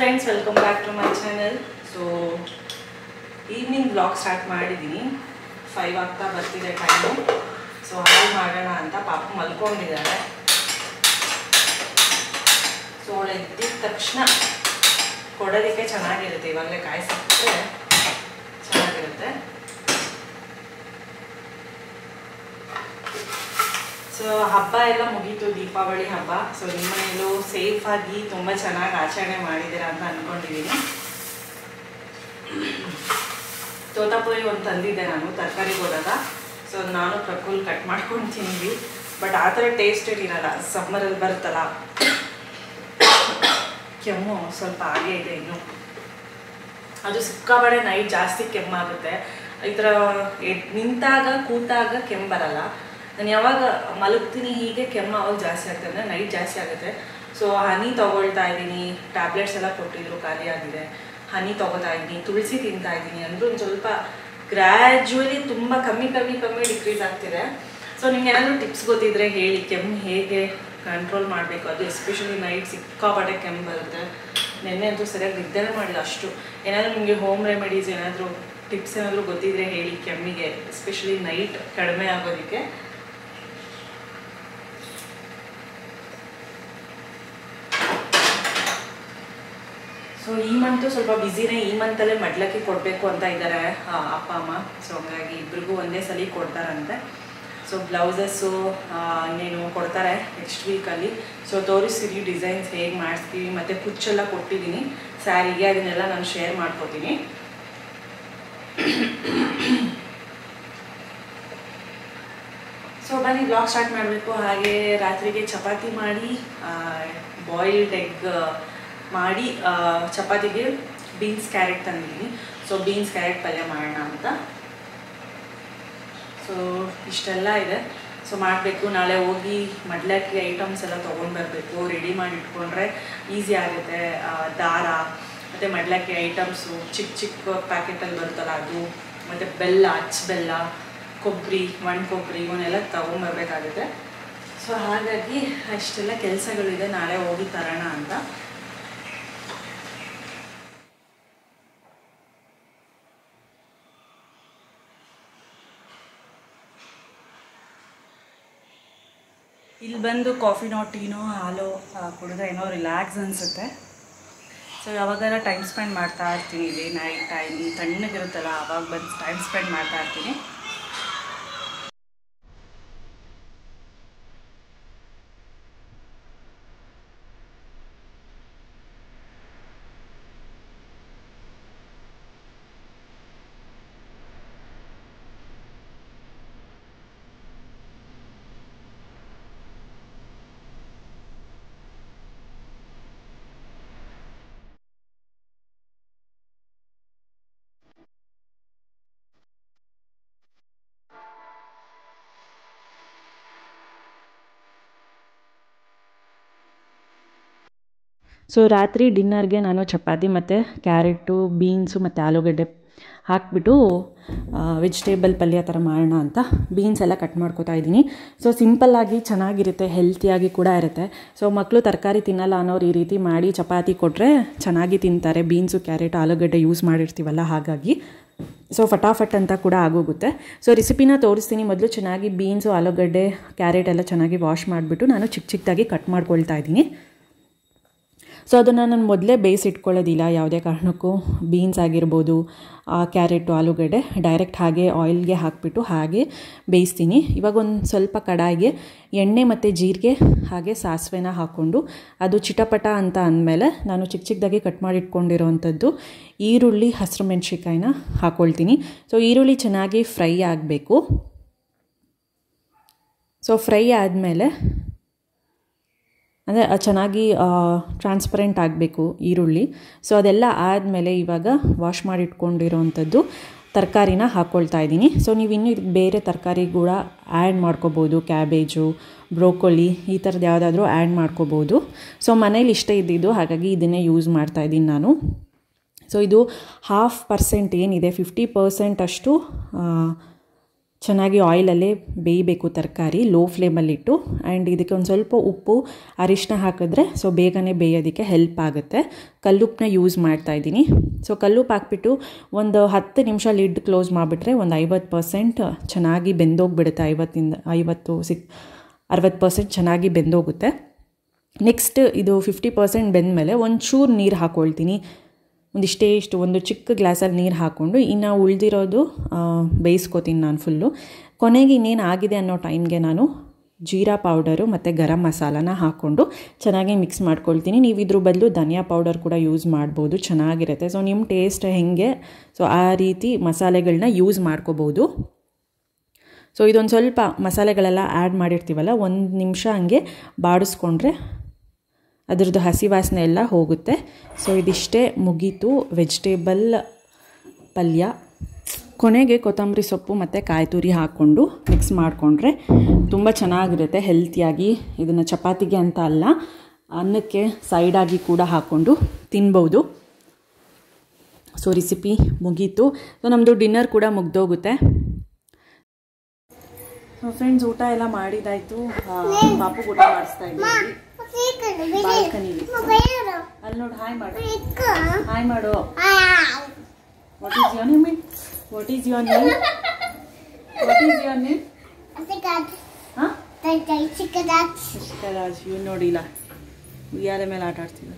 Friends welcome back to my channel so evening blog start ಮಾಡಿದ್ದೀನಿ five ಆಗ್ತಾ ಬರ್ತಿದೆ time so ಹಾಗೆ ಮಾಡೋಣ ಅಂತ ಪಾಪ ಮಲ್ಕೊಂಡಿದ್ದಾರೆ ಸೊ ಅವಳು ಎದ್ದಿದ ತಕ್ಷಣ ಕೊಡೋದಕ್ಕೆ ಚೆನ್ನಾಗಿರುತ್ತೆ ಇವಾಗಲೇ ಕಾಯಿಸಿದ್ರೆ ಚೆನ್ನಾಗಿರುತ್ತೆ ಸೊ ಹಬ್ಬ ಎಲ್ಲ ಮುಗೀತು ದೀಪಾವಳಿ ಹಬ್ಬ ಸೊ ನಿಮ್ಮ ಮನೆಯಲ್ಲೂ ಸೇಫ್ ಆಗಿ ತುಂಬ ಚೆನ್ನಾಗಿ ಆಚರಣೆ ಮಾಡಿದ್ದೀರಾ ಅಂತ ಅನ್ಕೊಂಡಿದ್ದೀನಿ ತೋತಾಪುರಿ ಒಂದು ತಂದಿದ್ದೆ ನಾನು ತರಕಾರಿಗೆ ಹೋದಾಗ ಸೊ ನಾನು ಪ್ರಕುಲ್ ಕಟ್ ಮಾಡ್ಕೊಂಡು ತಿಂದ್ವಿ ಬಟ್ ಆ ಥರ ಟೇಸ್ಟ್ ಇರಲ್ಲ ಸಮ್ಮರಲ್ಲಿ ಬರುತ್ತಲ್ಲ ಕೆಮ್ಮು ಸ್ವಲ್ಪ ಹಾಗೆ ಇದೆ ಇನ್ನು ಅದು ಸಿಕ್ಕಾಬಡೆ ನೈಟ್ ಜಾಸ್ತಿ ಕೆಮ್ಮಾಗುತ್ತೆ ಈ ಥರ ಎದ್- ನಿಂತಾಗ ಕೂತಾಗ ಕೆಮ್ಮು ಬರಲ್ಲ ನಾನು ಯಾವಾಗ ಮಲಗ್ತೀನಿ ಹೀಗೆ ಕೆಮ್ಮು ಅವಾಗ ಜಾಸ್ತಿ ಆಗ್ತದೆ ಅಂದರೆ ನೈಟ್ ಜಾಸ್ತಿ ಆಗುತ್ತೆ ಸೊ ಹನಿ ತೊಗೊಳ್ತಾ ಇದ್ದೀನಿ ಟ್ಯಾಬ್ಲೆಟ್ಸ್ ಎಲ್ಲ ಕೊಟ್ಟಿದ್ರು ಖಾಲಿ ಆಗಿದೆ ಹನಿ ತೊಗೋತಾ ಇದ್ದೀನಿ ತುಳಸಿ ತಿಂತಾ ಇದ್ದೀನಿ ಅಂದರೂ ಒಂದು ಸ್ವಲ್ಪ ಗ್ರ್ಯಾಜುವಲಿ ತುಂಬ ಕಮ್ಮಿ ಕಮ್ಮಿ ಕಮ್ಮಿ ಡಿಕ್ರೀಸ್ ಆಗ್ತಿದೆ ಸೊ ನಿಮ್ಗೆ ಏನಾದರೂ ಟಿಪ್ಸ್ ಗೊತ್ತಿದ್ರೆ ಹೇಳಿ ಕೆಮ್ಮು ಹೇಗೆ ಕಂಟ್ರೋಲ್ ಮಾಡಬೇಕು ಅದು ಎಸ್ಪೆಷಲಿ ನೈಟ್ ಸಿಕ್ಕಾಪಟ್ಟೆ ಕೆಮ್ಮು ಬರುತ್ತೆ ನಿನ್ನೆ ಅಂತೂ ಸರಿಯಾಗಿ ನಿದ್ದೆನೇ ಮಾಡಿಲ್ಲ ಅಷ್ಟು ಏನಾದರೂ ನಿಮಗೆ ಹೋಮ್ ರೆಮಿಡೀಸ್ ಏನಾದರೂ ಟಿಪ್ಸ್ ಏನಾದರೂ ಗೊತ್ತಿದ್ರೆ ಹೇಳಿ ಕೆಮ್ಮಿಗೆ ಎಸ್ಪೆಷಲಿ ನೈಟ್ ಕಡಿಮೆ ಆಗೋದಕ್ಕೆ ಸೊ ಈ ಮಂತು ಸ್ವಲ್ಪ ಬ್ಯುಸಿನೇ ಈ ಮಂತಲ್ಲೇ ಮಡ್ಲಕ್ಕಿ ಕೊಡಬೇಕು ಅಂತ ಇದ್ದಾರೆ ಅಪ್ಪ ಅಮ್ಮ ಸೊ ಹಂಗಾಗಿ ಇಬ್ರಿಗೂ ಒಂದೇ ಸಲ ಕೊಡ್ತಾರಂತೆ ಸೊ ಬ್ಲೌಸಸ್ಸು ಇನ್ನೇನು ಕೊಡ್ತಾರೆ ನೆಕ್ಸ್ಟ್ ವೀಕಲ್ಲಿ ಸೊ ತೋರಿಸ್ತೀನಿ ಡಿಸೈನ್ಸ್ ಹೇಗೆ ಮಾಡಿಸ್ತೀವಿ ಮತ್ತು ಕುಚ್ಚೆಲ್ಲ ಕೊಟ್ಟಿದ್ದೀನಿ ಸ್ಯಾರಿಗೆ ಅದನ್ನೆಲ್ಲ ನಾನು ಶೇರ್ ಮಾಡ್ಕೋತೀನಿ ಸೊ ಬನ್ನಿ ಬ್ಲಾಗ್ ಸ್ಟಾರ್ಟ್ ಮಾಡಬೇಕು ಹಾಗೆ ರಾತ್ರಿಗೆ ಚಪಾತಿ ಮಾಡಿ ಬಾಯ್ಲ್ಡ್ ಎಗ್ ಮಾಡಿ ಆ, ಚಪಾತಿಗೆ ಬೀನ್ಸ್ ಕ್ಯಾರೆಟ್ ತಂದಿದ್ದೀನಿ ಸೊ ಬೀನ್ಸ್ ಕ್ಯಾರೆಟ್ ಪಲ್ಯ ಮಾಡೋಣ ಅಂತ ಸೊ ಇಷ್ಟೆಲ್ಲ ಇದೆ ಸೊ ಮಾಡಬೇಕು ನಾಳೆ ಹೋಗಿ ಮಡ್ಲಕ್ಕಿ ಐಟಮ್ಸ್ ಎಲ್ಲ ತೊಗೊಂಡು ಬರಬೇಕು ರೆಡಿ ಮಾಡಿ ಇಟ್ಕೊಂಡ್ರೆ ಈಸಿ ಆಗುತ್ತೆ ಆ, ದಾರ ಮತ್ತು ಮಡ್ಲಕ್ಕಿ ಐಟಮ್ಸು ಚಿಕ್ಕ ಚಿಕ್ಕ ಪ್ಯಾಕೆಟಲ್ಲಿ ಬರುತ್ತಲ್ಲ ಅದು ಮತ್ತು ಬೆಲ್ಲ ಅಚ್ಚ ಬೆಲ್ಲ ಕೊಬ್ಬರಿ ಒಣ ಕೊಬ್ಬರಿ ಇವನ್ನೆಲ್ಲ ತೊಗೊಂಬರ್ಬೇಕಾಗುತ್ತೆ ಸೊ ಹಾಗಾಗಿ ಅಷ್ಟೆಲ್ಲ ಕೆಲಸಗಳಿದೆ ನಾಳೆ ಹೋಗಿ ತರೋಣ ಅಂತ ಇಲ್ಲಿ ಬಂದು ಕಾಫಿನೋ ಟೀನೋ ಹಾಲು ಆ, ಕುಡಿದ್ರೆ ಏನೋ ರಿಲ್ಯಾಕ್ಸ್ ಅನಿಸುತ್ತೆ ಸೊ ಯಾವಾಗಾರ ಟೈಮ್ ಸ್ಪೆಂಡ್ ಮಾಡ್ತಾ ಇರ್ತೀನಿ ಇಲ್ಲಿ ನೈಟ್ ಟೈಮ್ ತಣ್ಣಗಿರುತ್ತಲ್ಲ ಆವಾಗ ಬಂದು ಟೈಮ್ ಸ್ಪೆಂಡ್ ಮಾಡ್ತಾ ಇರ್ತೀನಿ ಸೊ ರಾತ್ರಿ ಡಿನ್ನರ್ಗೆ ನಾನು ಚಪಾತಿ ಮತ್ತು ಕ್ಯಾರೆಟು ಬೀನ್ಸು ಮತ್ತು ಆಲೂಗಡ್ಡೆ ಹಾಕ್ಬಿಟ್ಟು ವೆಜಿಟೇಬಲ್ ಪಲ್ಯ ಥರ ಮಾಡೋಣ ಅಂತ ಬೀನ್ಸ್ ಎಲ್ಲ ಕಟ್ ಮಾಡ್ಕೊತಾ ಇದ್ದೀನಿ ಸೊ ಸಿಂಪಲ್ಲಾಗಿ ಚೆನ್ನಾಗಿರುತ್ತೆ ಹೆಲ್ತಿಯಾಗಿ ಕೂಡ ಇರುತ್ತೆ ಸೊ ಮಕ್ಕಳು ತರಕಾರಿ ತಿನ್ನಲ್ಲ ಅನ್ನೋರು ಈ ರೀತಿ ಮಾಡಿ ಚಪಾತಿ ಕೊಟ್ಟರೆ ಚೆನ್ನಾಗಿ ತಿಂತಾರೆ ಬೀನ್ಸು ಕ್ಯಾರೆಟ್ ಆಲೂಗಡ್ಡೆ ಯೂಸ್ ಮಾಡಿರ್ತೀವಲ್ಲ ಹಾಗಾಗಿ ಸೊ ಫಟಾಫಟ್ ಅಂತ ಕೂಡ ಆಗೋಗುತ್ತೆ ಸೊ ರೆಸಿಪಿನ ತೋರಿಸ್ತೀನಿ ಮೊದಲು ಚೆನ್ನಾಗಿ ಬೀನ್ಸು ಆಲೂಗಡ್ಡೆ ಕ್ಯಾರೆಟ್ ಎಲ್ಲ ಚೆನ್ನಾಗಿ ವಾಶ್ ಮಾಡಿಬಿಟ್ಟು ನಾನು ಚಿಕ್ಕ ಚಿಕ್ಕದಾಗಿ ಕಟ್ ಮಾಡ್ಕೊಳ್ತಾ ಇದ್ದೀನಿ ಸೊ ಅದನ್ನು ನಾನು ಮೊದಲೇ ಬೇಯಿಸಿಟ್ಕೊಳ್ಳೋದಿಲ್ಲ ಯಾವುದೇ ಕಾರಣಕ್ಕೂ ಬೀನ್ಸ್ ಆಗಿರ್ಬೋದು ಕ್ಯಾರೆಟು ಆಲೂಗಡ್ಡೆ ಡೈರೆಕ್ಟ್ ಹಾಗೆ ಆಯಿಲ್ಗೆ ಹಾಕಿಬಿಟ್ಟು ಹಾಗೆ ಬೇಯಿಸ್ತೀನಿ ಇವಾಗ ಒಂದು ಸ್ವಲ್ಪ ಕಡಾಯಿಗೆ ಎಣ್ಣೆ ಮತ್ತು ಜೀರಿಗೆ ಹಾಗೆ ಸಾಸಿವೆನ ಹಾಕ್ಕೊಂಡು ಅದು ಚಿಟಪಟ ಅಂತ ಅಂದಮೇಲೆ ನಾನು ಚಿಕ್ಕ ಚಿಕ್ಕದಾಗಿ ಕಟ್ ಮಾಡಿ ಇಟ್ಕೊಂಡಿರೋವಂಥದ್ದು ಈರುಳ್ಳಿ ಹಸಿರು ಮೆಣಸಿಕಾಯಿನ ಹಾಕ್ಕೊಳ್ತೀನಿ ಸೊ ಈರುಳ್ಳಿ ಚೆನ್ನಾಗಿ ಫ್ರೈ ಆಗಬೇಕು ಸೊ ಫ್ರೈ ಆದಮೇಲೆ ಅಂದರೆ ಅದು ಚೆನ್ನಾಗಿ ಟ್ರಾನ್ಸ್ಪರೆಂಟ್ ಆಗಬೇಕು ಈರುಳ್ಳಿ ಸೊ ಅದೆಲ್ಲ ಆದಮೇಲೆ ಇವಾಗ ವಾಶ್ ಮಾಡಿ ಇಟ್ಕೊಂಡಿರೋವಂಥದ್ದು ತರಕಾರಿನ ಹಾಕ್ಕೊಳ್ತಾ ಇದ್ದೀನಿ ಸೊ ನೀವು ಇನ್ನೂ ಇದಕ್ಕೆ ಬೇರೆ ತರಕಾರಿ ಕೂಡ ಆ್ಯಡ್ ಮಾಡ್ಕೋಬೋದು ಕ್ಯಾಬೇಜು ಬ್ರೋಕೊಲಿ ಈ ಥರದ್ದು ಯಾವುದಾದ್ರೂ ಆ್ಯಡ್ ಮಾಡ್ಕೋಬೋದು ಸೊ ಮನೇಲಿ ಇಷ್ಟ ಇದ್ದಿದ್ದು ಹಾಗಾಗಿ ಇದನ್ನೇ ಯೂಸ್ ಮಾಡ್ತಾ ಇದ್ದೀನಿ ನಾನು ಸೊ ಇದು ಹಾಫ್ ಪರ್ಸೆಂಟ್ ಏನಿದೆ ಫಿಫ್ಟಿ ಪರ್ಸೆಂಟ್ ಅಷ್ಟು ಚೆನ್ನಾಗಿ ಆಯಿಲಲ್ಲೇ ಬೇಯಬೇಕು ತರಕಾರಿ ಲೋ ಫ್ಲೇಮಲ್ಲಿಟ್ಟು ಆ್ಯಂಡ್ ಇದಕ್ಕೆ ಒಂದು ಸ್ವಲ್ಪ ಉಪ್ಪು ಅರಿಶಿನ ಹಾಕಿದ್ರೆ ಸೊ ಬೇಗನೆ ಬೇಯೋದಕ್ಕೆ ಹೆಲ್ಪ್ ಆಗುತ್ತೆ ಕಲ್ಲುಪ್ಪನ್ನ ಯೂಸ್ ಮಾಡ್ತಾ ಇದ್ದೀನಿ ಸೊ ಕಲ್ಲುಪ್ಪು ಹಾಕ್ಬಿಟ್ಟು ಒಂದು ಹತ್ತು ನಿಮಿಷ ಲಿಡ್ ಕ್ಲೋಸ್ ಮಾಡಿಬಿಟ್ರೆ ಒಂದು ಐವತ್ತು ಪರ್ಸೆಂಟ್ ಚೆನ್ನಾಗಿ ಬೆಂದೋಗ್ಬಿಡುತ್ತೆ ಐವತ್ತಿಂದ ಐವತ್ತು ಸಿಕ್ ಅರವತ್ತು ಪರ್ಸೆಂಟ್ ಚೆನ್ನಾಗಿ ಬೆಂದೋಗುತ್ತೆ ನೆಕ್ಸ್ಟ್ ಇದು ಫಿಫ್ಟಿ ಪರ್ಸೆಂಟ್ ಬೆಂದಮೇಲೆ ಒಂಚೂರು ನೀರು ಹಾಕ್ಕೊಳ್ತೀನಿ ಒಂದಿಷ್ಟೇ ಇಷ್ಟು ಒಂದು ಚಿಕ್ಕ ಗ್ಲಾಸಲ್ಲಿ ನೀರು ಹಾಕ್ಕೊಂಡು ಇನ್ನು ಉಳಿದಿರೋದು ಬೇಯಿಸ್ಕೋತೀನಿ ನಾನು ಫುಲ್ಲು ಕೊನೆಗೆ ಇನ್ನೇನು ಆಗಿದೆ ಅನ್ನೋ ಟೈಮ್ಗೆ ನಾನು ಜೀರಾ ಪೌಡರು ಮತ್ತು ಗರಂ ಮಸಾಲಾನ ಹಾಕ್ಕೊಂಡು ಚೆನ್ನಾಗಿ ಮಿಕ್ಸ್ ಮಾಡ್ಕೊಳ್ತೀನಿ ನೀವು ಇದ್ರ ಬದಲು ಧನಿಯಾ ಪೌಡರ್ ಕೂಡ ಯೂಸ್ ಮಾಡ್ಬೋದು ಚೆನ್ನಾಗಿರುತ್ತೆ ಸೊ ನಿಮ್ಮ ಟೇಸ್ಟ್ ಹೇಗೆ ಸೊ ಆ ರೀತಿ ಮಸಾಲೆಗಳನ್ನ ಯೂಸ್ ಮಾಡ್ಕೋಬೋದು ಸೊ ಇದೊಂದು ಸ್ವಲ್ಪ ಮಸಾಲೆಗಳೆಲ್ಲ ಆ್ಯಡ್ ಮಾಡಿರ್ತೀವಲ್ಲ ಒಂದು ನಿಮಿಷ ಹಂಗೆ ಬಾಡಿಸ್ಕೊಂಡ್ರೆ ಅದರದ್ದು ಹಸಿ ವಾಸನೆ ಎಲ್ಲ ಹೋಗುತ್ತೆ ಸೊ ಇದಿಷ್ಟೇ ಮುಗೀತು ವೆಜಿಟೇಬಲ್ ಪಲ್ಯ ಕೊನೆಗೆ ಕೊತ್ತಂಬರಿ ಸೊಪ್ಪು ಮತ್ತು ಕಾಯಿ ತುರಿ ಹಾಕ್ಕೊಂಡು ಮಿಕ್ಸ್ ಮಾಡಿಕೊಂಡ್ರೆ ತುಂಬ ಚೆನ್ನಾಗಿರುತ್ತೆ ಹೆಲ್ತಿಯಾಗಿ ಇದನ್ನು ಚಪಾತಿಗೆ ಅಂತ ಅಲ್ಲ ಅನ್ನಕ್ಕೆ ಸೈಡಾಗಿ ಕೂಡ ಹಾಕ್ಕೊಂಡು ತಿನ್ಬೋದು ಸೊ ರೆಸಿಪಿ ಮುಗೀತು ಸೊ ನಮ್ಮದು ಡಿನ್ನರ್ ಕೂಡ ಮುಗ್ದೋಗುತ್ತೆ ಸೊ ಫ್ರೆಂಡ್ಸ್ ಊಟ ಎಲ್ಲ ಮಾಡಿದಾಯ್ತು ಪಾಪು ಊಟ ಮಾಡಿಸ್ತಾ ಇದ್ದೀವಿ ಬಾಲ್ಕನಿಲಿ ಅಲ್ಲಿ ನೋಡಿ ಹಾಯ್ ಮಾಡು ಹಾಯ್ ಮಾಡು what is your name what is your name what is your name ಹಾಂ ರಾಜ್ ಇವ್ ನೋಡಿಲ್ಲ ಉಯ್ಯಾಲೆ ಮೇಲೆ ಆಟ ಆಡ್ತಿದ್ದ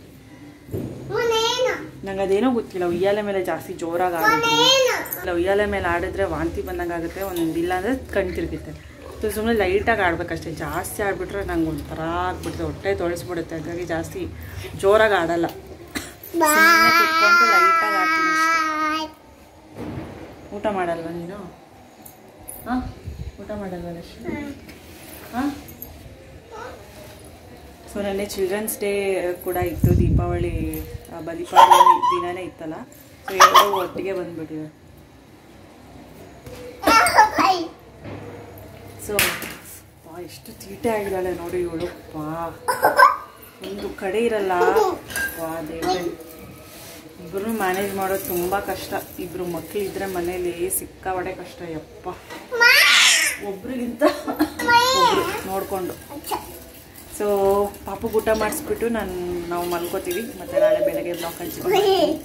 ನಂಗೆ ಅದೇನೋ ಗೊತ್ತಿಲ್ಲ ಉಯ್ಯಾಲೆ ಮೇಲೆ ಜಾಸ್ತಿ ಜೋರಾಗಿ ಆಡಿದ್ರು ಇಲ್ಲ ಉಯ್ಯಾಲೆ ಮೇಲೆ ಆಡಿದ್ರೆ ವಾಂತಿ ಬಂದಂಗೆ ಆಗುತ್ತೆ ಒಂದು ಇಲ್ಲ ಅಂದರೆ ಕಣ್ ತಿರುಗುತ್ತೆ ಸೊ ಸುಮ್ಮನೆ ಲೈಟಾಗಿ ಆಡ್ಬೇಕಷ್ಟೇ ಜಾಸ್ತಿ ಆಡ್ಬಿಟ್ರೆ ನಂಗೆ ಒಂಥರ ಆಗ್ಬಿಡುತ್ತೆ ಹೊಟ್ಟೆ ತೊಳಸ್ಬಿಡುತ್ತೆ ಹಾಗಾಗಿ ಜಾಸ್ತಿ ಜೋರಾಗಿ ಆಡಲ್ಲ ಸುಮ್ಮನೆ ಕುತ್ಕೊಂಡು ಲೈಟಾಗಿ ಆಡ್ತೀನಿ ಅಷ್ಟೇ. ಊಟ ಮಾಡಲ್ವಾ ನೀನು ಹಾಂ ಊಟ ಮಾಡಲ್ವ ಲಕ್ಷ್ಮಿ ಹಾಂ ಸೊ ನೆನ್ನೆ ಚಿಲ್ಡ್ರನ್ಸ್ ಡೇ ಕೂಡ ಇತ್ತು ದೀಪಾವಳಿ ಆ, ಬಲಿಪಾಡ್ಯಮಿ ದಿನನೇ ಇತ್ತಲ್ಲ ಸೊ ಎರಡು ಒಟ್ಟಿಗೆ ಬಂದ್ಬಿಟ್ಟಿವೆ ಸೊ ಪಾ ಎಷ್ಟು ತೀಟೆ ಆಗಿದ್ದಾಳೆ ನೋಡಿ ಇವಳು ಪಾ ಒಂದು ಕಡೆ ಇರಲ್ಲ ಪಾ ದೇವ್ರೆ ಇಬ್ಬರು ಮ್ಯಾನೇಜ್ ಮಾಡೋದು ತುಂಬ ಕಷ್ಟ ಇಬ್ರು ಮಕ್ಳು ಇದ್ರೆ ಮನೇಲಿ ಸಿಕ್ಕಾಪಟ್ಟೆ ಕಷ್ಟ ಯಪ್ಪ ಒಬ್ರಿಗಿಂತ ಒಬ್ರು ನೋಡ್ಕೊಂಡು ಸೊ ಪಾಪು ಊಟ ಮಾಡಿಸ್ಬಿಟ್ಟು ನಾನು ನಾವು ಮಲ್ಕೋತೀವಿ ಮತ್ತೆ ನಾಳೆ ಬೆಳಗ್ಗೆ ಬ್ಲಾಕ್ ಹಂಚ್ಕೊಂಡು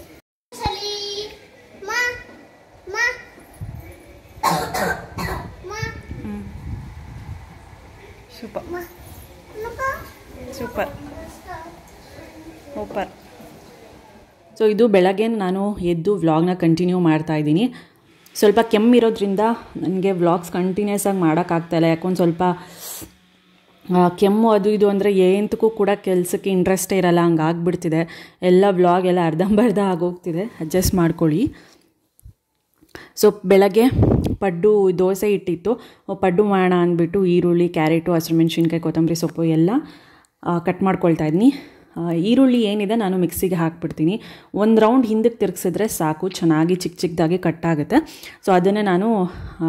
ಸೂಪರ್ ಸೂಪರ್ ಸೂಪರ್ ಸೊ ಇದು ಬೆಳಗ್ಗೆ ನಾನು ಎದ್ದು ವ್ಲಾಗ್ನ ಕಂಟಿನ್ಯೂ ಮಾಡ್ತಾ ಇದ್ದೀನಿ ಸ್ವಲ್ಪ ಕೆಮ್ಮಿರೋದ್ರಿಂದ ನನಗೆ ವ್ಲಾಗ್ಸ್ ಕಂಟಿನ್ಯೂಸ್ ಆಗಿ ಮಾಡೋಕ್ಕಾಗ್ತಾಯಿಲ್ಲ ಯಾಕೊಂದು ಸ್ವಲ್ಪ ಆ, ಕೆಮ್ಮು ಅದು ಇದು ಅಂದರೆ ಏನಕ್ಕೂ ಕೂಡ ಕೆಲಸಕ್ಕೆ ಇಂಟ್ರೆಸ್ಟೇ ಇರಲ್ಲ ಹಂಗೆ ಆಗ್ಬಿಡ್ತಿದೆ ಎಲ್ಲ ವ್ಲಾಗ್ ಎಲ್ಲ ಅರ್ಧಂಬರ್ಧ ಆಗೋಗ್ತಿದೆ ಅಡ್ಜಸ್ಟ್ ಮಾಡ್ಕೊಳ್ಳಿ ಸೊ ಬೆಳಗ್ಗೆ ಪಡ್ಡು ದೋಸೆ ಇಟ್ಟಿತ್ತು ಪಡ್ಡು ಮಾಡೋಣ ಅಂದ್ಬಿಟ್ಟು ಈರುಳ್ಳಿ ಕ್ಯಾರೆಟು ಹಸಿರುಮೆಣ್ಸಿನ್ಕಾಯಿ ಕೊತ್ತಂಬರಿ ಸೊಪ್ಪು ಎಲ್ಲ ಕಟ್ ಮಾಡ್ಕೊಳ್ತಾ ಇದ್ದೀನಿ ಆ, ಈರುಳ್ಳಿ ಏನಿದೆ ನಾನು ಮಿಕ್ಸಿಗೆ ಹಾಕ್ಬಿಡ್ತೀನಿ ಒಂದು ರೌಂಡ್ ಹಿಂದಕ್ಕೆ ತಿರುಗಿಸಿದ್ರೆ ಸಾಕು ಚೆನ್ನಾಗಿ ಚಿಕ್ಕ ಚಿಕ್ಕದಾಗಿ ಕಟ್ ಆಗುತ್ತೆ ಸೊ ಅದನ್ನೇ ನಾನು ಆ,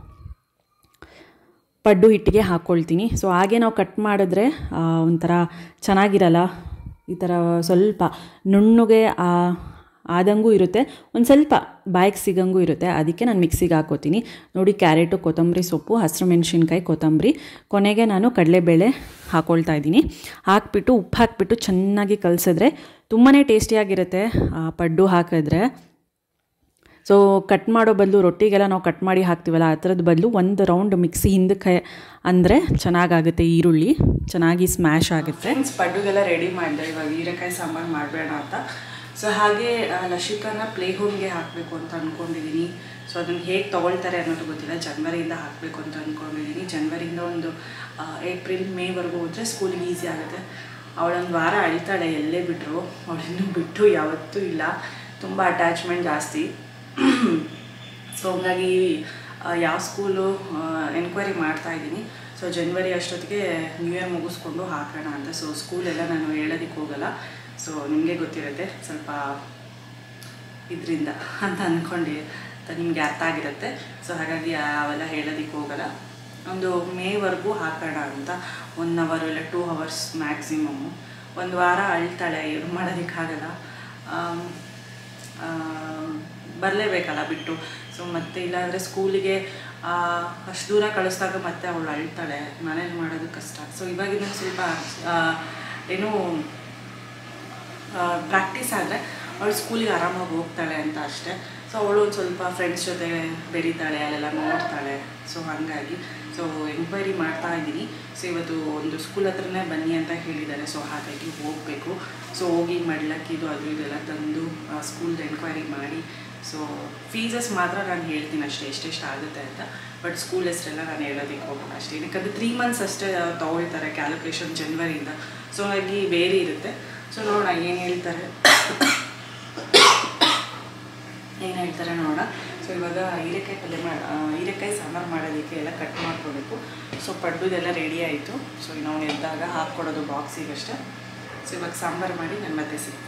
ಪಡ್ಡು ಹಿಟ್ಟಿಗೆ ಹಾಕ್ಕೊಳ್ತೀನಿ ಸೊ ಹಾಗೆ ನಾವು ಕಟ್ ಮಾಡಿದ್ರೆ ಆ, ಒಂಥರ ಚೆನ್ನಾಗಿರಲ್ಲ ಈ ಥರ ಸ್ವಲ್ಪ ನುಣ್ಣಗೆ ಆ ಆದಂಗೂ ಇರುತ್ತೆ ಒಂದು ಸ್ವಲ್ಪ ಬಾಯಿಗೆ ಸಿಗಂಗೂ ಇರುತ್ತೆ ಅದಕ್ಕೆ ನಾನು ಮಿಕ್ಸಿಗೆ ಹಾಕೋತೀನಿ ನೋಡಿ ಕ್ಯಾರೆಟು ಕೊತ್ತಂಬರಿ ಸೊಪ್ಪು ಹಸಿರು ಮೆಣಸಿನ್ಕಾಯಿ ಕೊತ್ತಂಬರಿ ಕೊನೆಗೆ ನಾನು ಕಡಲೆಬೇಳೆ ಹಾಕ್ಕೊಳ್ತಾ ಇದ್ದೀನಿ ಹಾಕ್ಬಿಟ್ಟು ಉಪ್ಪು ಹಾಕ್ಬಿಟ್ಟು ಚೆನ್ನಾಗಿ ಕಲಸಿದ್ರೆ ತುಂಬಾ ಟೇಸ್ಟಿಯಾಗಿರುತ್ತೆ ಆ ಪಡ್ಡು ಹಾಕಿದ್ರೆ ಸೊ ಕಟ್ ಮಾಡೋ ಬದಲು ರೊಟ್ಟಿಗೆಲ್ಲ ನಾವು ಕಟ್ ಮಾಡಿ ಹಾಕ್ತೀವಲ್ಲ ಆ ಥರದ ಬದಲು ಒಂದು ರೌಂಡ್ ಮಿಕ್ಸಿ ಹಿಂದಕ್ಕೆ ಅಂದರೆ ಚೆನ್ನಾಗಾಗುತ್ತೆ ಈರುಳ್ಳಿ ಚೆನ್ನಾಗಿ ಸ್ಮ್ಯಾಶ್ ಆಗುತ್ತೆ ಪಡ್ಡುಗೆಲ್ಲ ರೆಡಿ ಮಾಡಿದೆ ಇವಾಗ ಹೀರೆಕಾಯಿ ಸಾಂಬಾರು ಮಾಡಬೇಡ ಅಂತ ಸೊ ಹಾಗೆ ಆ, ಲಸಿಕಾನ ಪ್ಲೇ ಹೋಮ್ಗೆ ಹಾಕಬೇಕು ಅಂತ ಅಂದ್ಕೊಂಡಿದ್ದೀನಿ ಸೊ ಅದನ್ನು ಹೇಗೆ ತೊಗೊಳ್ತಾರೆ ಅನ್ನೋದು ಗೊತ್ತಿಲ್ಲ ಜನ್ವರಿಯಿಂದ ಹಾಕಬೇಕು ಅಂತ ಅಂದ್ಕೊಂಡಿದ್ದೀನಿ ಜನ್ವರಿಯಿಂದ ಒಂದು ಆ, ಏಪ್ರಿಲ್ ಮೇವರೆಗೂ ಹೋದರೆ ಸ್ಕೂಲಿಗೆ ಈಸಿ ಆಗುತ್ತೆ ಅವಳೊಂದು ವಾರ ಅಳಿತಾಳೆ ಎಲ್ಲೇ ಬಿಟ್ಟರು ಅವಳಿನ್ನೂ ಬಿಟ್ಟು ಯಾವತ್ತೂ ಇಲ್ಲ ತುಂಬ ಅಟ್ಯಾಚ್ಮೆಂಟ್ ಜಾಸ್ತಿ ಸೊ ಹಂಗಾಗಿ ಆ, ಯಾವ ಸ್ಕೂಲು ಎನ್ಕ್ವೈರಿ ಮಾಡ್ತಾ ಇದ್ದೀನಿ ಸೊ ಜನ್ವರಿ ಅಷ್ಟೊತ್ತಿಗೆ ನ್ಯೂ ಇಯರ್ ಮುಗಿಸ್ಕೊಂಡು ಹಾಕೋಣ ಅಂತ ಸೊ ಸ್ಕೂಲೆಲ್ಲ ನಾನು ಹೇಳೋದಕ್ಕೆ ಹೋಗಲ್ಲ ಸೊ ನಿಮಗೆ ಗೊತ್ತಿರುತ್ತೆ ಸ್ವಲ್ಪ ಇದರಿಂದ ಅಂತ ಅಂದ್ಕೊಂಡು ನಿಮಗೆ ಅರ್ಥ ಆಗಿರುತ್ತೆ ಸೊ ಹಾಗಾಗಿ ಅವೆಲ್ಲ ಹೇಳೋದಕ್ಕೆ ಹೋಗಲ್ಲ ಒಂದು ಮೇವರೆಗೂ ಹಾಕೋಣ ಅಂತ ಒನ್ ಅವರ್ ಇಲ್ಲ ಟೂ ಅವರ್ಸ್ ಮ್ಯಾಕ್ಸಿಮಮ್ಮು ಒಂದು ವಾರ ಅಳ್ತಾಳೆ ಏನು ಮಾಡೋದಕ್ಕಾಗಲ್ಲ ಆಮ್, ಆ, ಬರಲೇಬೇಕಲ್ಲ ಬಿಟ್ಟು ಸೊ ಮತ್ತೆ ಇಲ್ಲಾಂದರೆ ಸ್ಕೂಲಿಗೆ ಅಷ್ಟು ದೂರ ಕಳಿಸಿದಾಗ ಮತ್ತೆ ಅವಳು ಅಳ್ತಾಳೆ ಮನೇಲಿ ಮಾಡೋದು ಕಷ್ಟ ಸೊ ಇವಾಗಿನ ಸ್ವಲ್ಪ ಆ, ಏನು ಪ್ರಾಕ್ಟೀಸ್ ಆದರೆ ಅವಳು ಸ್ಕೂಲಿಗೆ ಆರಾಮಾಗಿ ಹೋಗ್ತಾಳೆ ಅಂತ ಅಷ್ಟೇ ಸೊ ಅವಳು ಒಂದು ಸ್ವಲ್ಪ ಫ್ರೆಂಡ್ಸ್ ಜೊತೆ ಬೆರೀತಾಳೆ ಅಲ್ಲೆಲ್ಲ ನೋಡ್ತಾಳೆ ಸೊ ಹಾಗಾಗಿ ಸೊ ಎಂಕ್ವೈರಿ ಮಾಡ್ತಾ ಇದ್ದೀನಿ ಸೊ ಇವತ್ತು ಒಂದು ಸ್ಕೂಲ್ ಹತ್ರನೇ ಬನ್ನಿ ಅಂತ ಹೇಳಿದ್ದಾರೆ ಸೊ ಹಾಗಾಗಿ ಹೋಗಬೇಕು ಸೊ ಹೋಗಿ ಮಡ್ಲಕ್ಕಿದು ಅದು ಇದೆಲ್ಲ ತಂದು ಸ್ಕೂಲ್ದು ಎಂಕ್ವೈರಿ ಮಾಡಿ ಸೊ ಫೀಸಸ್ ಮಾತ್ರ ನಾನು ಹೇಳ್ತೀನಿ ಅಷ್ಟೇ ಎಷ್ಟೆಷ್ಟು ಆಗುತ್ತೆ ಅಂತ ಬಟ್ ಸ್ಕೂಲ್ ಹೆಸರೆಲ್ಲ ನಾನು ಹೇಳೋದಕ್ಕೆ ಹೋಗಲ್ಲ ಅಷ್ಟೇ ಯಾಕಂದರೆ ತ್ರೀ ಮಂತ್ಸ್ ಅಷ್ಟೇ ತೊಗೊಳ್ತಾರೆ ಕ್ಯಾಲ್ಕುಲೇಷನ್ ಜನ್ವರಿಯಿಂದ ಸೊ ಹಾಗಾಗಿ ಬೇರೆ ಇರುತ್ತೆ ಸೊ ನೋಡೋಣ ಏನು ಹೇಳ್ತಾರೆ ಏನು ಹೇಳ್ತಾರೆ ನೋಡೋಣ ಸೊ ಇವಾಗ ಹೀರೆಕಾಯಿ ಪಲ್ಯ ಮಾಡಿ ಹೀರೆಕಾಯಿ ಸಾಂಬಾರು ಮಾಡೋದಕ್ಕೆ ಎಲ್ಲ ಕಟ್ ಮಾಡ್ಕೋಬೇಕು ಸೊ ಪಡ್ಡುದೆಲ್ಲ ರೆಡಿ ಆಯಿತು ಸೊ ನಾವು ಎದ್ದಾಗ ಹಾಕ್ಕೊಡೋದು ಬಾಕ್ಸಿಗಷ್ಟೇ ಸೊ ಇವಾಗ ಸಾಂಬಾರು ಮಾಡಿ ನಾನು ಮತ್ತೆ ಸಿಗ್ತೀನಿ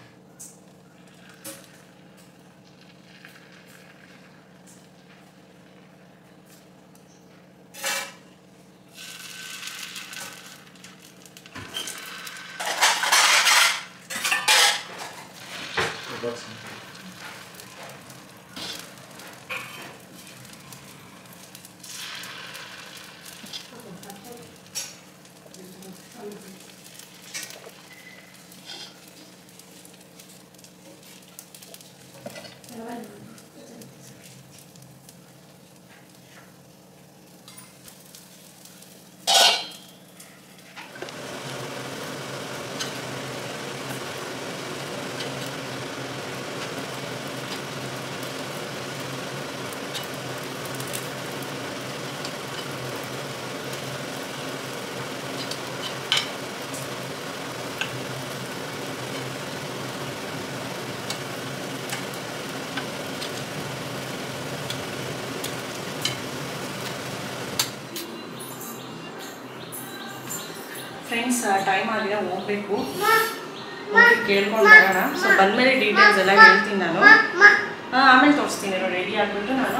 ಫ್ರೆಂಡ್ಸ್ ಟೈಮ್ ಆಗಿದೆ ಹೋಗ್ಬೇಕು ಹೋಗಿ ಕೇಳ್ಕೊಂಡು ಬರೋಣ ಸೊ ಬಂದಮೇಲೆ ಡೀಟೇಲ್ಸ್ ಎಲ್ಲ ಹೇಳ್ತೀನಿ ನಾನು ಹಾಂ ಆಮೇಲೆ ತೋರಿಸ್ತೀನಿ ರೆಡಿ ಆಗಿಬಿಟ್ಟು ನಾನು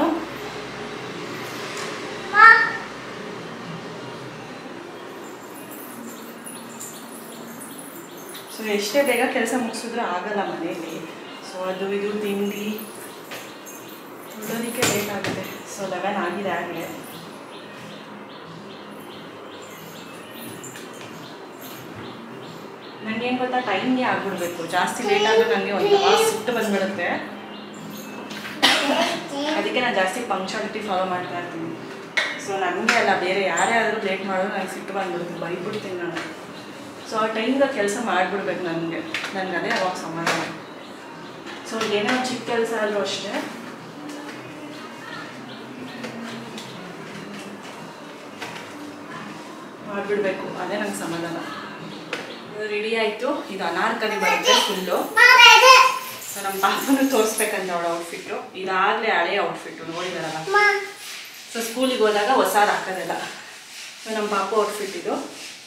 ಸೊ ಎಷ್ಟೇ ಬೇಗ ಕೆಲಸ ಮುಗಿಸಿದ್ರು ಆಗಲ್ಲ ಮನೆಯಲ್ಲಿ ಸೊ ಅದು ಇದು ತಿಂಡಿ ಉಳೋದಕ್ಕೆ ಲೇಟ್ ಆಗುತ್ತೆ ಸೊ ಲೆವೆನ್ ಆಗಿದೆ ಆಗಲೇ ನನಗೇನು ಗೊತ್ತಾ ಟೈಮ್ಗೆ ಆಗ್ಬಿಡ್ಬೇಕು ಜಾಸ್ತಿ ಲೇಟ್ ಆದರೂ ನನಗೆ ಒಂಥರ ಸಿಟ್ಟು ಬಂದ್ಬಿಡುತ್ತೆ ಅದಕ್ಕೆ ನಾನು ಜಾಸ್ತಿ ಪಂಕ್ಚುಯಾಲಿಟಿ ಫಾಲೋ ಮಾಡ್ತಾ ಇರ್ತೀನಿ ಸೊ ನನಗೆ ಅಲ್ಲ ಬೇರೆ ಯಾರೇ ಆದರೂ ಲೇಟ್ ಮಾಡೋದು ನನಗೆ ಸಿಟ್ಟು ಬಂದ್ಬಿಡುತ್ತೆ ಬೈಬಿಡ್ತೀನಿ ನಾನು ಸೊ ಆ ಟೈಮ್ಗೆ ಕೆಲಸ ಮಾಡಿಬಿಡ್ಬೇಕು ನನಗೆ ನನಗೆ ಅದೇ ಅವಾಗ ಸಮಾಧಾನ ಸೊ ಏನೋ ಚಿಕ್ಕ ಕೆಲಸ ಆದರೂ ಅಷ್ಟೇ ಮಾಡಿಬಿಡ್ಬೇಕು ಅದೇ ನಂಗೆ ಸಮಾಧಾನ ರೆಡಿ ಆಯಿತು ಇದು ಅನಾರ್ಕಲಿ ಬರುತ್ತೆ ಫುಲ್ಲು ಸೊ ನಮ್ಮ ಪಾಪನು ತೋರಿಸ್ಬೇಕಂತ ಅವಳ ಔಟ್ಫಿಟ್ಟು ಇದಾಗಲೇ ಹಳೆ ಔಟ್ಫಿಟ್ಟು ನೋಡಿದಾರಲ್ಲ ಸೊ ಸ್ಕೂಲಿಗೆ ಹೋದಾಗ ಹೊಸಾದು ಹಾಕೋದಲ್ಲ ಸೊ ನಮ್ಮ ಪಾಪ ಔಟ್ಫಿಟ್ ಇದು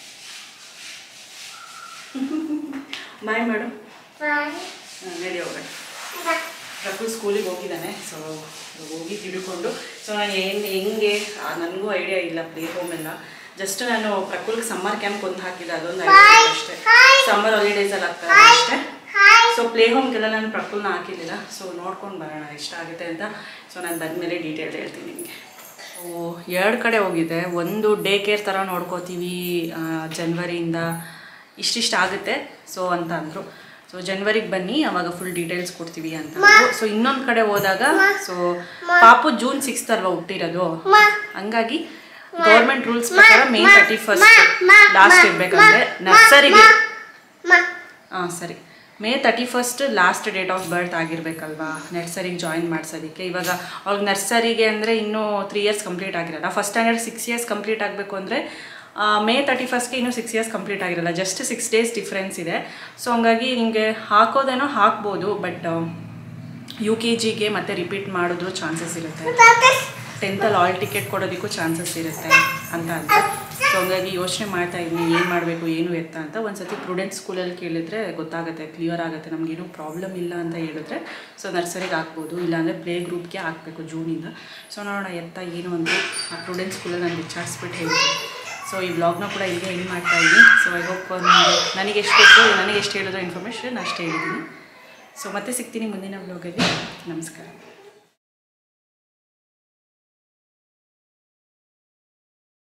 ಬಾಯ್ ಮೇಡಮ್ ರೆಡಿ ಹೋಗೋಣ ಪ್ರಕೃಲ್ ಸ್ಕೂಲಿಗೆ ಹೋಗಿದ್ದಾನೆ ಸೊ ಹೋಗಿ ತಿಳ್ಕೊಂಡು ಸೊ ನಾನು ಏನು ಹೆಂಗೆ ಆ, ನನಗೂ ಐಡಿಯಾ ಇಲ್ಲ ಪ್ಲೇ ಹೋಮ್ ಎಲ್ಲ ಜಸ್ಟ್ ನಾನು ಪ್ರಕೃಲ್ಗೆ ಸಮ್ಮರ್ ಕ್ಯಾಂಪ್ ಒಂದು ಹಾಕಿಲ್ಲ ಅದೊಂದು ಐಡಿಯಾ ಅಷ್ಟೇ ಸಮ್ಮರ್ ಹಾಲಿಡೇಸಲ್ಲಿ ಆಗ್ತದೆ ಅಷ್ಟೇ ಸೊ ಪ್ಲೇ ಹೋಮ್ಗೆಲ್ಲ ನಾನು ಪ್ರಕೃಲ್ನ ಹಾಕಿರಲಿಲ್ಲ ಸೊ ನೋಡ್ಕೊಂಡು ಬರೋಣ ಎಷ್ಟಾಗುತ್ತೆ ಅಂತ ಸೊ ನಾನು ಬಂದಮೇಲೆ ಡೀಟೇಲ್ ಹೇಳ್ತೀನಿ ನಿಮಗೆ ಸೊ ಎರಡು ಕಡೆ ಹೋಗಿದೆ ಒಂದು ಡೇ ಕೇರ್ ಥರ ನೋಡ್ಕೋತೀವಿ ಆ, ಜನ್ವರಿಯಿಂದ ಇಷ್ಟಿಷ್ಟು ಆಗುತ್ತೆ ಸೊ ಅಂತ ಅಂದರು ಸೊ ಜನ್ವರಿಗೆ ಬನ್ನಿ ಅವಾಗ ಫುಲ್ ಡೀಟೇಲ್ಸ್ ಕೊಡ್ತೀವಿ ಅಂತ ಸೊ ಇನ್ನೊಂದು ಕಡೆ ಹೋದಾಗ ಸೊ ಪಾಪು ಜೂನ್ ಸಿಕ್ಸ್ತ್ ಅಲ್ವಾ ಹುಟ್ಟಿರೋದು ಹಂಗಾಗಿ ಗೌರ್ಮೆಂಟ್ ರೂಲ್ಸ್ ಪ್ರಕಾರ ಮೇ ತರ್ಟಿ ಫಸ್ಟ್ ಲಾಸ್ಟ್ ಇರಬೇಕಂದ್ರೆ ನರ್ಸರಿಗೆ ಹಾಂ ಸರಿ May thirty first last date of birth ಆಗಿರಬೇಕಲ್ವಾ ನರ್ಸರಿಗೆ ಜಾಯಿನ್ ಮಾಡ್ಸೋದಕ್ಕೆ ಇವಾಗ ಅವ್ರಿಗೆ ನರ್ಸರಿಗೆ ಅಂದರೆ ಇನ್ನೂ ತ್ರೀ ಇಯರ್ಸ್ ಕಂಪ್ಲೀಟ್ ಆಗಿರಲ್ಲ first standard six years complete ಆಗಬೇಕು ಅಂದರೆ ಮೇ ತರ್ಟಿ ಫಸ್ಟ್ಗೆ ಇನ್ನೂ ಸಿಕ್ಸ್ ಇಯರ್ಸ್ ಕಂಪ್ಲೀಟ್ ಆಗಿರಲ್ಲ ಜಸ್ಟ್ ಸಿಕ್ಸ್ ಡೇಸ್ ಡಿಫ್ರೆನ್ಸ್ ಇದೆ ಸೊ ಹಂಗಾಗಿ ನಿಮಗೆ ಹಾಕೋದೇನೋ ಹಾಕ್ಬೋದು ಬಟ್ ಯು ಕೆ ಜಿಗೆ ಮತ್ತೆ ರಿಪೀಟ್ ಮಾಡಿದ್ರು ಚಾನ್ಸಸ್ ಇರುತ್ತೆ ಟೆಂತಲ್ಲಿ ಆಲ್ ಟಿಕೆಟ್ ಕೊಡೋದಕ್ಕೂ ಚಾನ್ಸಸ್ ಇರುತ್ತೆ ಅಂತ ಅಂತ ಸೊ ಹಂಗಾಗಿ ಯೋಚನೆ ಮಾಡ್ತಾ ಇದ್ದೀನಿ ಏನು ಮಾಡಬೇಕು ಏನು ಎತ್ತ ಅಂತ ಒಂದ್ಸತಿ ಪ್ರುಡೆಂಟ್ ಸ್ಕೂಲಲ್ಲಿ ಕೇಳಿದ್ರೆ ಗೊತ್ತಾಗುತ್ತೆ ಕ್ಲಿಯರ್ ಆಗುತ್ತೆ ನಮಗೇನು ಪ್ರಾಬ್ಲಮ್ ಇಲ್ಲ ಅಂತ ಹೇಳಿದ್ರೆ ಸೊ ನರ್ಸರಿಗೆ ಹಾಕ್ಬೋದು ಇಲ್ಲಾಂದರೆ ಪ್ಲೇ ಗ್ರೂಪ್ಗೆ ಹಾಕಬೇಕು ಜೂನಿಂದ ಸೊ ನೋಡೋಣ ಎತ್ತ ಏನು ಅಂತ ಆ ಪ್ರುಡೆಂಟ್ ಸ್ಕೂಲಲ್ಲಿ ನಾನು ವಿಚಾರಿಸ್ಬಿಟ್ಟು ಹೇಳ್ತೀನಿ ಸೊ ಈ ಬ್ಲಾಗ್ನ ಕೂಡ ಇಲ್ಲಿಗೆ ಎಂಡ್ ಮಾಡ್ತಾ ಇದ್ದೀನಿ ಸೊ ಐ ಹೋಪ್ ನನಗೆ ಎಷ್ಟು ಬೇಕು ನನಗೆ ಎಷ್ಟು ಹೇಳಿದ್ರು ಇನ್ಫಾರ್ಮೇಷನ್ ಅಷ್ಟೇ ಹೇಳಿದ್ದೀನಿ ಸೊ ಮತ್ತೆ ಸಿಗ್ತೀನಿ ಮುಂದಿನ ಬ್ಲಾಗಲ್ಲಿ ನಮಸ್ಕಾರ